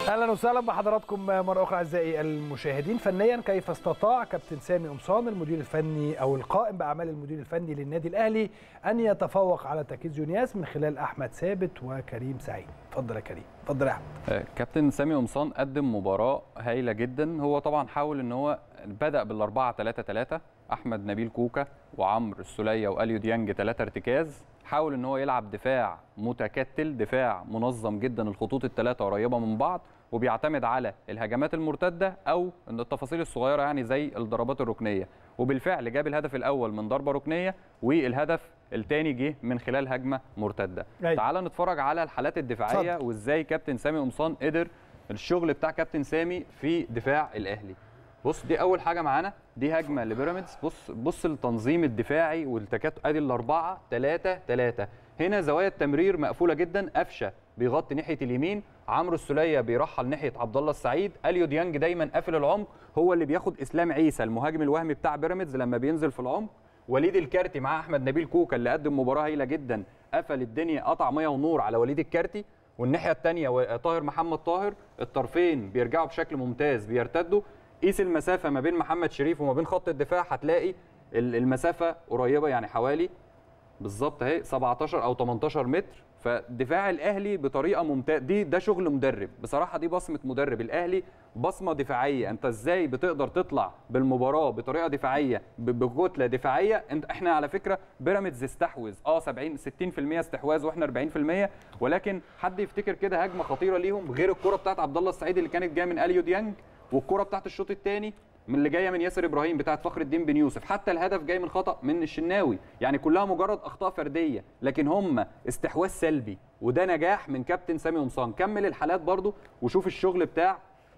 اهلا وسهلا بحضراتكم مره اخرى اعزائي المشاهدين فنيا كيف استطاع كابتن سامي قمصان المدير الفني او القائم باعمال المدير الفني للنادي الاهلي ان يتفوق على تركيز يونياس من خلال احمد ثابت وكريم سعيد اتفضل يا كريم اتفضل يا احمد كابتن سامي قمصان قدم مباراه هايله جدا هو طبعا حاول ان هو بدا بالاربعه 3 3 احمد نبيل كوكا وعمرو السوليه واليو ديانج ثلاثه ارتكاز حاول ان هو يلعب دفاع متكتل دفاع منظم جدا الخطوط الثلاثه قريبه من بعض وبيعتمد على الهجمات المرتده او التفاصيل الصغيره يعني زي الضربات الركنيه وبالفعل جاب الهدف الاول من ضربه ركنيه والهدف الثاني جه من خلال هجمه مرتده أيوة. تعال نتفرج على الحالات الدفاعيه اتفضل. وازاي كابتن سامي قمصان قدر الشغل بتاع كابتن سامي في دفاع الاهلي بص دي اول حاجه معانا دي هجمه لبيراميدز بص بص التنظيم الدفاعي والتكاتل ادي الاربعه 3 3 هنا زوايا التمرير مقفوله جدا قفشه بيغطي ناحيه اليمين عمرو السوليه بيرحل ناحيه عبد الله السعيد اليو ديانج دايما قافل العمق هو اللي بياخد اسلام عيسى المهاجم الوهمي بتاع بيراميدز لما بينزل في العمق وليد الكارتي مع احمد نبيل كوكا اللي قدم مباراه هايله جدا قفل الدنيا قطع ميه ونور على وليد الكارتي والناحيه الثانيه طاهر محمد طاهر الطرفين بيرجعوا بشكل ممتاز بيرتدوا قيس المسافه ما بين محمد شريف وما بين خط الدفاع هتلاقي ال- المسافه قريبه يعني حوالي بالظبط اهي 17 او 18 متر فدفاع الاهلي بطريقه ممتازه دي ده شغل مدرب بصراحه دي بصمه مدرب الاهلي بصمه دفاعيه انت ازاي بتقدر تطلع بالمباراه بطريقه دفاعيه ب- بكتله دفاعيه انت احنا على فكره بيراميدز استحوذ اه 70 60% استحواذ واحنا 40% ولكن حد يفتكر كده هجمه خطيره ليهم غير الكره بتاعت عبد الله السعيد اللي كانت جايه من اليو ديانج والكره بتاعت الشوط الثاني من اللي جايه من ياسر ابراهيم بتاعت فخر الدين بن يوسف حتى الهدف جاي من خطا من الشناوي يعني كلها مجرد اخطاء فرديه لكن هم استحواذ سلبي وده نجاح من كابتن سامي قمصان كمل الحالات برضو وشوف الشغل بتاع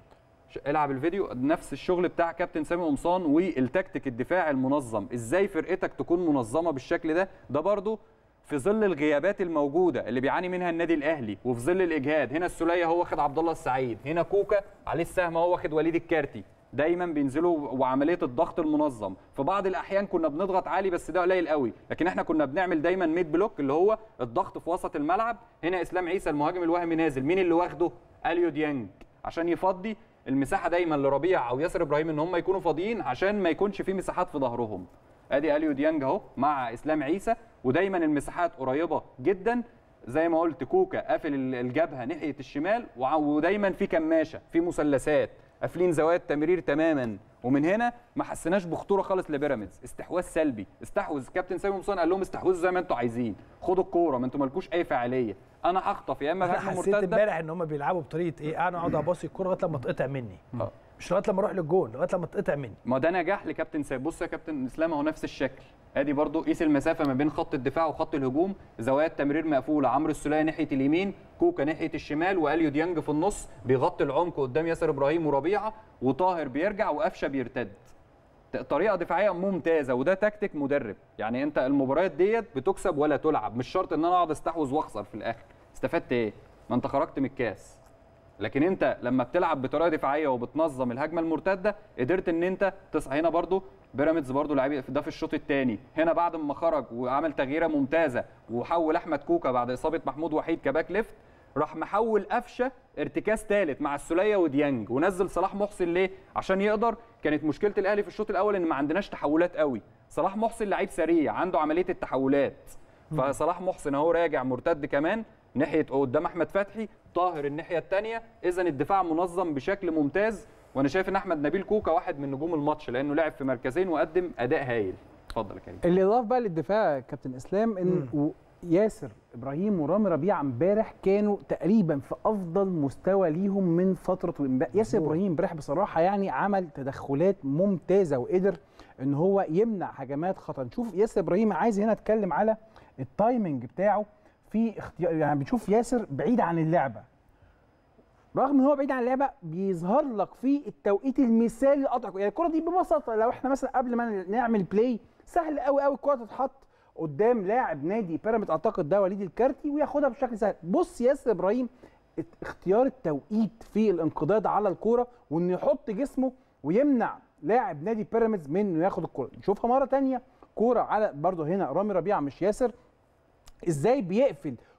ش- العب الفيديو نفس الشغل بتاع كابتن سامي قمصان والتكتيك الدفاعي المنظم ازاي فرقتك تكون منظمه بالشكل ده ده برضو في ظل الغيابات الموجوده اللي بيعاني منها النادي الاهلي وفي ظل الاجهاد هنا السوليه هو واخد عبد الله السعيد هنا كوكا عليه السهم هو واخد وليد الكارتي دايما بينزلوا وعمليه الضغط المنظم في بعض الاحيان كنا بنضغط عالي بس ده قليل قوي لكن احنا كنا بنعمل دايما ميد بلوك اللي هو الضغط في وسط الملعب هنا اسلام عيسى المهاجم الوهمي نازل مين اللي واخده اليو ديانج عشان يفضي المساحه دايما لربيع او ياسر ابراهيم ان هم يكونوا فاضيين عشان ما يكونش في مساحات في ظهرهم ادي اليو ديانج اهو مع اسلام عيسى ودايما المساحات قريبه جدا زي ما قلت كوكا قافل ال- الجبهه ناحيه الشمال وع- ودايما في كماشه في مثلثات قافلين زوايا التمرير تماما ومن هنا ما حسيناش بخطوره خالص لبيراميدز استحواذ سلبي استحوذ كابتن سامي قمصان قال لهم استحوذوا زي ما انتم عايزين خدوا الكوره ما انتم مالكوش اي فعاليه انا هخطف يا اما انا هجمه حسيت مرتده امبارح ان هم بيلعبوا بطريقه ايه انا اقعد اباصي الكوره لغايه لما تقطع مني آه. مش لغايه لما اروح للجول لغايه لما تقطع مني ما ده نجاح لكابتن سامي بص يا كابتن اسلام اهو نفس الشكل ادي برضو قيس المسافه ما بين خط الدفاع وخط الهجوم زوايا التمرير مقفوله عمرو السوليه ناحيه اليمين كوكا ناحيه الشمال واليو ديانج في النص بيغطي العمق قدام ياسر ابراهيم وربيعه وطاهر بيرجع وقفشه بيرتد ت- طريقه دفاعيه ممتازه وده تكتيك مدرب يعني انت المباريات ديت بتكسب ولا تلعب مش شرط ان انا اقعد استحوذ واخسر في الاخر استفدت ايه ما انت خرجت من الكاس لكن انت لما بتلعب بطريقه دفاعيه وبتنظم الهجمه المرتده قدرت ان انت تصحى هنا برضو بيراميدز برضو لعيب ده في الشوط الثاني هنا بعد ما خرج وعمل تغييره ممتازه وحول احمد كوكا بعد اصابه محمود وحيد كباك ليفت راح محول قفشه ارتكاز ثالث مع السوليه وديانج ونزل صلاح محسن ليه عشان يقدر كانت مشكله الاهلي في الشوط الاول ان ما عندناش تحولات قوي صلاح محسن لعيب سريع عنده عمليه التحولات فصلاح محسن اهو راجع مرتد كمان ناحيه قدام احمد فتحي طاهر الناحيه الثانيه اذا الدفاع منظم بشكل ممتاز وانا شايف ان احمد نبيل كوكا واحد من نجوم الماتش لانه لعب في مركزين وقدم اداء هايل اتفضل يا كريم اللي ضاف بقى للدفاع يا كابتن اسلام ان و- ياسر ابراهيم ورامي ربيعه امبارح كانوا تقريبا في افضل مستوى ليهم من فتره وإمبا- ياسر ابراهيم امبارح بصراحه يعني عمل تدخلات ممتازه وقدر ان هو يمنع هجمات خطا نشوف ياسر ابراهيم عايز هنا اتكلم على التايمنج بتاعه في اختيار يعني بنشوف ياسر بعيد عن اللعبه رغم ان هو بعيد عن اللعبه بيظهر لك في التوقيت المثالي لقطع يعني الكره دي ببساطه لو احنا مثلا قبل ما نعمل بلاي سهل قوي قوي الكره تتحط قدام لاعب نادي بيراميدز اعتقد ده وليد الكارتي وياخدها بشكل سهل بص ياسر ابراهيم ات- اختيار التوقيت في الانقضاض على الكوره وانه يحط جسمه ويمنع لاعب نادي بيراميدز من انه ياخد الكوره نشوفها مره تانية كوره على برضه هنا رامي ربيعه مش ياسر ازاي بيقفل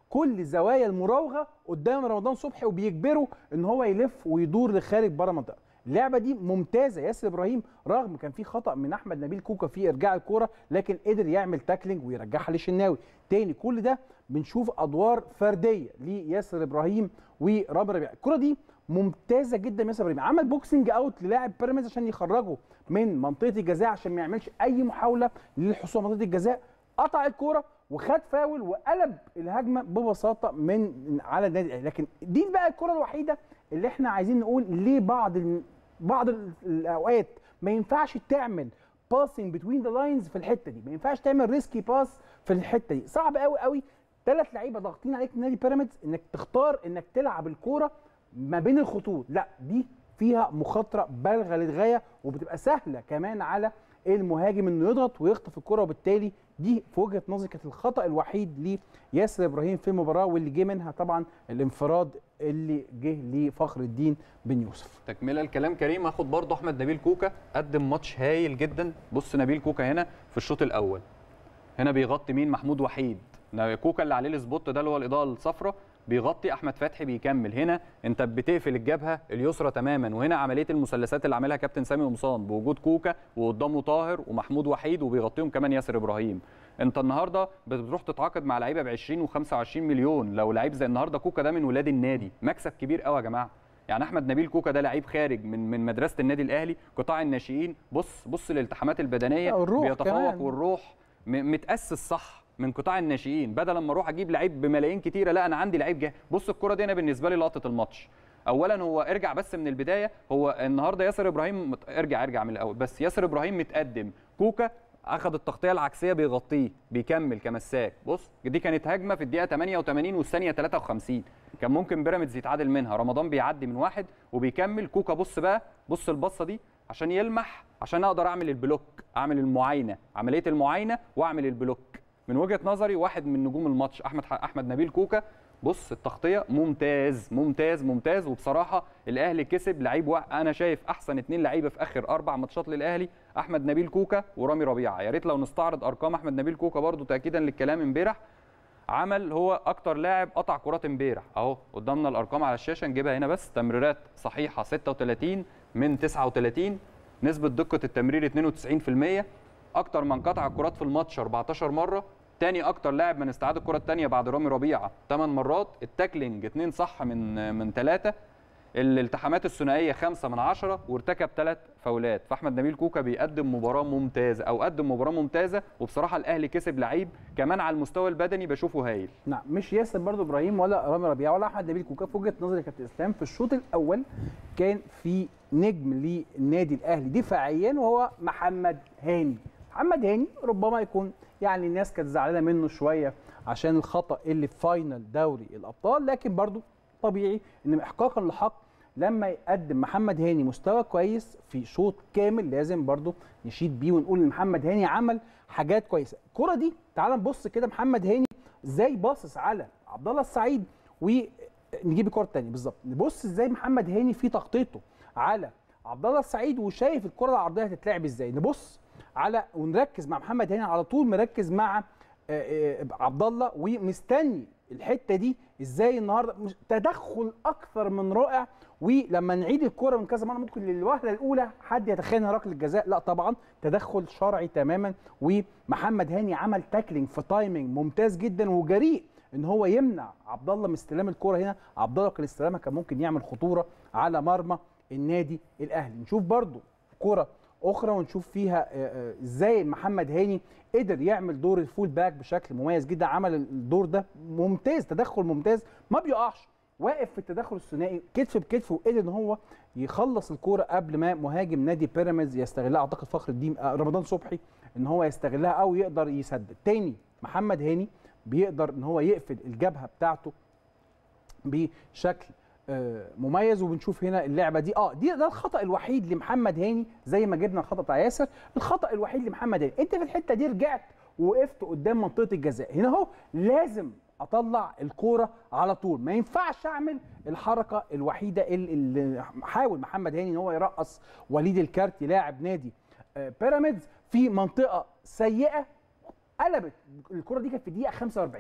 كل زوايا المراوغه قدام رمضان صبحي وبيجبره ان هو يلف ويدور لخارج بره المنطقه اللعبه دي ممتازه ياسر ابراهيم رغم كان في خطا من احمد نبيل كوكا في ارجاع الكوره لكن قدر يعمل تاكلينج ويرجعها للشناوي تاني كل ده بنشوف ادوار فرديه لياسر ابراهيم ورامي ربيعه الكوره دي ممتازه جدا من ياسر ابراهيم عمل بوكسنج اوت للاعب بيراميدز عشان يخرجه من منطقه الجزاء عشان ما يعملش اي محاوله للحصول على منطقه الجزاء قطع الكوره وخد فاول وقلب الهجمه ببساطه من على النادي الاهلي لكن دي بقى الكره الوحيده اللي احنا عايزين نقول ليه بعض ال... بعض ال- الاوقات ما ينفعش تعمل باسنج بتوين ذا لاينز في الحته دي ما ينفعش تعمل ريسكي باس في الحته دي صعب قوي قوي ثلاث لعيبه ضاغطين عليك نادي بيراميدز انك تختار انك تلعب الكوره ما بين الخطوط لا دي فيها مخاطره بالغه للغايه وبتبقى سهله كمان على المهاجم انه يضغط ويخطف الكره وبالتالي دي في وجهه نظري كانت الخطا الوحيد لياسر ابراهيم في المباراه واللي جه منها طبعا الانفراد اللي جه لفخر الدين بن يوسف تكمله الكلام كريم هاخد برضه احمد نبيل كوكا قدم ماتش هايل جدا بص نبيل كوكا هنا في الشوط الاول هنا بيغطي مين محمود وحيد كوكا اللي عليه السبوت ده اللي هو الاضاءه الصفراء بيغطي احمد فتحي بيكمل هنا انت بتقفل الجبهه اليسرى تماما وهنا عمليه المثلثات اللي عاملها كابتن سامي قمصان بوجود كوكا وقدامه طاهر ومحمود وحيد وبيغطيهم كمان ياسر ابراهيم انت النهارده بتروح تتعاقد مع لعيبه ب 20 و25 مليون لو لعيب زي النهارده كوكا ده من ولاد النادي مكسب كبير قوي يا جماعه يعني احمد نبيل كوكا ده لعيب خارج من من مدرسه النادي الاهلي قطاع الناشئين بص بص للالتحامات البدنيه والروح بيتفوق كمان. والروح م- متاسس صح من قطاع الناشئين بدل ما اروح اجيب لعيب بملايين كتيره لا انا عندي لعيب جاهز بص الكره دي انا بالنسبه لي لقطه الماتش اولا هو ارجع بس من البدايه هو النهارده ياسر ابراهيم مت... ارجع ارجع من الاول بس ياسر ابراهيم متقدم كوكا اخذ التغطيه العكسيه بيغطيه بيكمل كمساك بص دي كانت هجمه في الدقيقه 88 والثانيه 53 كان ممكن بيراميدز يتعادل منها رمضان بيعدي من واحد وبيكمل كوكا بص بقى بص البصه دي عشان يلمح عشان اقدر اعمل البلوك اعمل المعاينه عمليه المعاينه واعمل البلوك من وجهه نظري واحد من نجوم الماتش احمد احمد نبيل كوكا بص التغطيه ممتاز ممتاز ممتاز وبصراحه الاهلي كسب لعيب واحد انا شايف احسن اتنين لعيبه في اخر اربع ماتشات للاهلي احمد نبيل كوكا ورامي ربيعه يا ريت لو نستعرض ارقام احمد نبيل كوكا برضو تاكيدا للكلام امبارح عمل هو اكتر لاعب قطع كرات امبارح اهو قدامنا الارقام على الشاشه نجيبها هنا بس تمريرات صحيحه 36 من 39 نسبه دقه التمرير 92% اكتر من قطع الكرات في الماتش 14 مره تاني اكتر لاعب من استعاد الكره الثانيه بعد رامي ربيعه 8 مرات التاكلينج 2 صح من من 3 الالتحامات الثنائيه 5 من 10 وارتكب ثلاث فاولات فاحمد نبيل كوكا بيقدم مباراه ممتازه او قدم مباراه ممتازه وبصراحه الاهلي كسب لعيب كمان على المستوى البدني بشوفه هايل نعم مش ياسر برضو ابراهيم ولا رامي ربيعه ولا احمد نبيل كوكا في وجهه نظري يا كابتن اسلام في الشوط الاول كان في نجم للنادي الاهلي دفاعيا وهو محمد هاني محمد هاني ربما يكون يعني الناس كانت زعلانه منه شويه عشان الخطا اللي في فاينل دوري الابطال لكن برضو طبيعي ان احقاقا لحق لما يقدم محمد هاني مستوى كويس في شوط كامل لازم برضو نشيد بيه ونقول ان محمد هاني عمل حاجات كويسه الكره دي تعال نبص كده محمد هاني ازاي باصص على عبد الله السعيد ونجيب الكره الثانيه بالظبط نبص ازاي محمد هاني في تغطيته على عبد الله السعيد وشايف الكره العرضيه هتتلعب ازاي نبص على ونركز مع محمد هاني على طول مركز مع آه، آه، عبد الله ومستني الحته دي ازاي النهارده مش- تدخل اكثر من رائع ولما نعيد الكره من كذا مره ممكن للوهله الاولى حد يتخيل انها ركله جزاء لا طبعا تدخل شرعي تماما ومحمد هاني عمل تاكلينج في تايمنج ممتاز جدا وجريء ان هو يمنع عبد الله من استلام الكره هنا عبد الله كان استلامها كان ممكن يعمل خطوره على مرمى النادي الاهلي نشوف برضو كره اخرى ونشوف فيها آه، آه، ازاي محمد هاني قدر يعمل دور الفول باك بشكل مميز جدا عمل الدور ده ممتاز تدخل ممتاز ما بيقعش واقف في التدخل الثنائي كتف بكتف وقدر ان هو يخلص الكوره قبل ما مهاجم نادي بيراميدز يستغلها اعتقد فخر الدين آه، رمضان صبحي ان هو يستغلها او يقدر يسدد تاني محمد هاني بيقدر ان هو يقفل الجبهه بتاعته بشكل آه، مميز وبنشوف هنا اللعبه دي اه دي ده الخطا الوحيد لمحمد هاني زي ما جبنا الخطا بتاع ياسر الخطا الوحيد لمحمد هاني انت في الحته دي رجعت ووقفت قدام منطقه الجزاء هنا اهو لازم اطلع الكوره على طول ما ينفعش اعمل الحركه الوحيده اللي- اللي حاول محمد هاني ان هو يرقص وليد الكارتي لاعب نادي آه، بيراميدز في منطقه سيئه قلبت الكره دي كانت في الدقيقه 45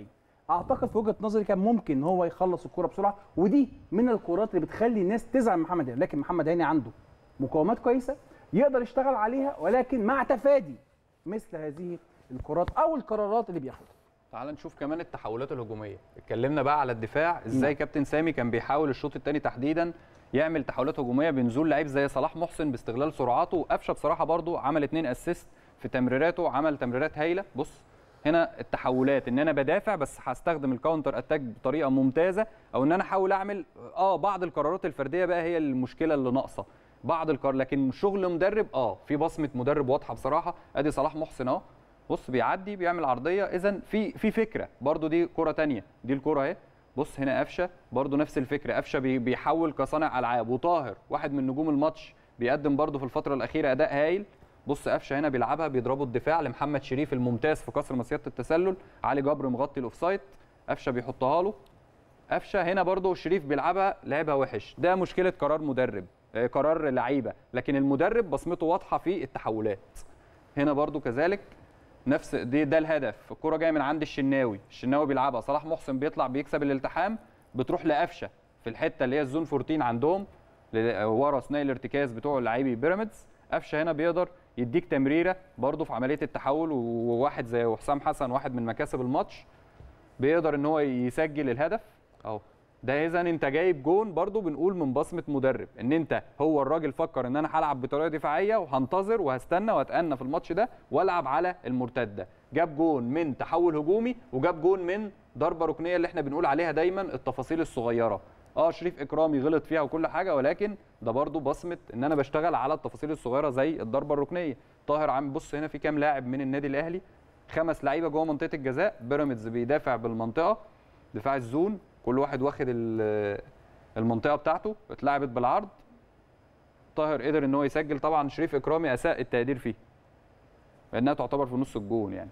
اعتقد في وجهه نظري كان ممكن ان هو يخلص الكره بسرعه ودي من الكرات اللي بتخلي الناس تزعل من محمد هاني لكن محمد هاني عنده مقاومات كويسه يقدر يشتغل عليها ولكن مع تفادي مثل هذه الكرات او القرارات اللي بياخدها تعال نشوف كمان التحولات الهجوميه اتكلمنا بقى على الدفاع ازاي كابتن سامي كان بيحاول الشوط الثاني تحديدا يعمل تحولات هجوميه بنزول لعيب زي صلاح محسن باستغلال سرعاته وقفشه بصراحه برضو عمل اتنين اسيست في تمريراته عمل تمريرات هايله بص هنا التحولات ان انا بدافع بس هستخدم الكاونتر اتاك بطريقه ممتازه او ان انا احاول اعمل اه بعض القرارات الفرديه بقى هي المشكله اللي ناقصه بعض القرار لكن شغل مدرب اه في بصمه مدرب واضحه بصراحه ادي صلاح محسن اهو بص بيعدي بيعمل عرضيه اذا في في فكره برضو دي كره تانية دي الكره اهي بص هنا قفشه برضو نفس الفكره قفشه بي- بيحول كصانع العاب وطاهر واحد من نجوم الماتش بيقدم برضو في الفتره الاخيره اداء هايل بص قفشه هنا بيلعبها بيضربوا الدفاع لمحمد شريف الممتاز في كسر مصيده التسلل علي جبر مغطي الاوفسايد قفشه بيحطها له قفشه هنا برضو شريف بيلعبها لعبها وحش ده مشكله قرار مدرب آه، قرار لعيبه لكن المدرب بصمته واضحه في التحولات هنا برضو كذلك نفس دي ده الهدف الكره جايه من عند الشناوي الشناوي بيلعبها صلاح محسن بيطلع بيكسب الالتحام بتروح لقفشه في الحته اللي هي الزون 14 عندهم ل- ورا ثنائي الارتكاز بتوع لاعبي بيراميدز قفشه هنا بيقدر يديك تمريره برضه في عمليه التحول وواحد زي حسام حسن واحد من مكاسب الماتش بيقدر ان هو يسجل الهدف اهو ده اذا انت جايب جون برضو بنقول من بصمه مدرب ان انت هو الراجل فكر ان انا هلعب بطريقه دفاعيه وهنتظر وهستنى واتأنى في الماتش ده والعب على المرتده جاب جون من تحول هجومي وجاب جون من ضربه ركنيه اللي احنا بنقول عليها دايما التفاصيل الصغيره اه شريف اكرامي غلط فيها وكل حاجه ولكن ده برضو بصمه ان انا بشتغل على التفاصيل الصغيره زي الضربه الركنيه طاهر عم بص هنا في كام لاعب من النادي الاهلي خمس لعيبه جوه منطقه الجزاء بيراميدز بيدافع بالمنطقه دفاع الزون كل واحد واخد ال- المنطقه بتاعته اتلعبت بالعرض طاهر قدر ان هو يسجل طبعا شريف اكرامي اساء التقدير فيه لانها تعتبر في نص الجون يعني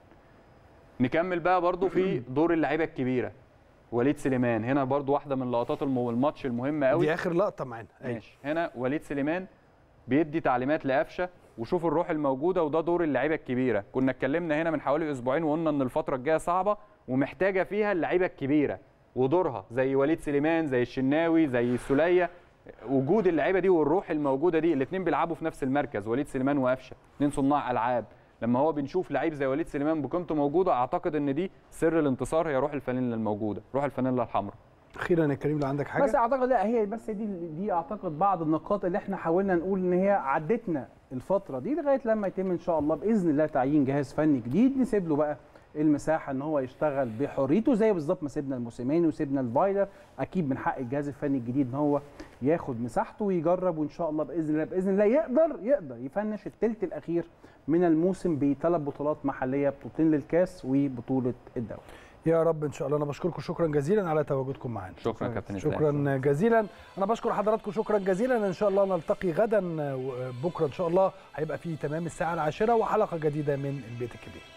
نكمل بقى برضو في دور اللعيبه الكبيره وليد سليمان هنا برضو واحده من لقطات الم- الماتش المهمه قوي دي اخر لقطه معانا أيوة. ماشي هنا وليد سليمان بيدي تعليمات لقفشه وشوف الروح الموجوده وده دور اللعيبه الكبيره كنا اتكلمنا هنا من حوالي اسبوعين وقلنا ان الفتره الجايه صعبه ومحتاجه فيها اللعيبه الكبيره ودورها زي وليد سليمان زي الشناوي زي السوليه وجود اللعيبه دي والروح الموجوده دي الاثنين بيلعبوا في نفس المركز وليد سليمان وقفشه اثنين صناع العاب لما هو بنشوف لعيب زي وليد سليمان بقيمته موجوده اعتقد ان دي سر الانتصار هي روح الفانيلا الموجوده روح الفانيلا الحمراء اخيرا يا كريم لو عندك حاجه بس اعتقد لا هي بس دي دي اعتقد بعض النقاط اللي احنا حاولنا نقول ان هي عدتنا الفتره دي لغايه لما يتم ان شاء الله باذن الله تعيين جهاز فني جديد نسيب له بقى المساحه ان هو يشتغل بحريته زي بالظبط ما سيبنا الموسيماني وسيبنا الفايلر اكيد من حق الجهاز الفني الجديد ان هو ياخد مساحته ويجرب وان شاء الله باذن الله باذن الله يقدر يقدر يفنش الثلث الاخير من الموسم بثلاث بطولات محليه بطولتين للكاس وبطوله الدوري يا رب ان شاء الله انا بشكركم شكرا جزيلا على تواجدكم معانا شكرا كابتن اسلام شكرا جزيلا انا بشكر حضراتكم شكرا جزيلا ان شاء الله نلتقي غدا بكره ان شاء الله هيبقى في تمام الساعه العاشره وحلقه جديده من البيت الكبير